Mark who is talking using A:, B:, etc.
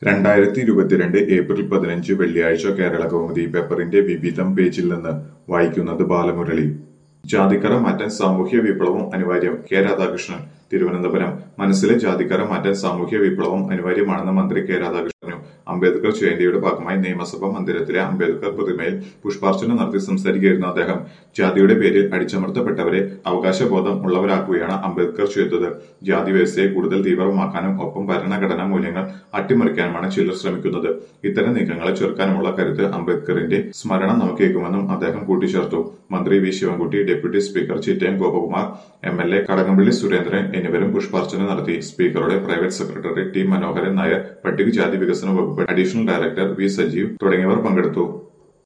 A: രണ്ടായിരത്തി ഇരുപത്തിരണ്ട് ഏപ്രിൽ പതിനഞ്ച് വെള്ളിയാഴ്ച കേരള കൗമുദി പേപ്പറിന്റെ വിവിധം പേജിൽ നിന്ന് വായിക്കുന്നത് ബാലമുരളി ജാതിക്കറ മാറ്റാൻ സാമൂഹ്യ വിപ്ലവം അനിവാര്യം കെ രാധാകൃഷ്ണൻ തിരുവനന്തപുരം മനസ്സിലെ ജാതിക്കറ മാറ്റാൻ സാമൂഹ്യ വിപ്ലവം അനിവാര്യമാണെന്ന് മന്ത്രി കെ രാധാകൃഷ്ണൻ പറഞ്ഞു അംബേദ്കർ ജയന്തിയുടെ ഭാഗമായി നിയമസഭാ മന്ദിരത്തിലെ അംബേദ്കർ പ്രതിമയിൽ പുഷ്പാർച്ചന നടത്തി സംസാരിക്കുകയായിരുന്നു അദ്ദേഹം ജാതിയുടെ പേരിൽ അടിച്ചമർത്തപ്പെട്ടവരെ അവകാശബോധം ഉള്ളവരാക്കുകയാണ് അംബേദ്കർ ചെയ്തത് ജാതി വ്യവസ്ഥയെ കൂടുതൽ തീവ്രമാക്കാനും ഒപ്പം ഭരണഘടനാ മൂല്യങ്ങൾ അട്ടിമറിക്കാനുമാണ് ചിലർ ശ്രമിക്കുന്നത് ഇത്തരം നീക്കങ്ങളെ ചെറുക്കാനുമുള്ള കരുത്ത് അംബേദ്കറിന്റെ സ്മരണ നമുക്കേക്കുമെന്നും അദ്ദേഹം കൂട്ടിച്ചേർത്തു മന്ത്രി V Sivankutty deputy speaker Chittayam Gopakumar M L A Kadakampally Surendran എന്നിവരും പുഷ്പാർച്ചന നടത്തി സ്പീക്കറുടെ private secretary T Manoharan Nair പട്ടികജാതി വികസന വകുപ്പ് അഡീഷണൽ ഡയറക്ടർ വി സജീവ് തുടങ്ങിയവർ പങ്കെടുത്തു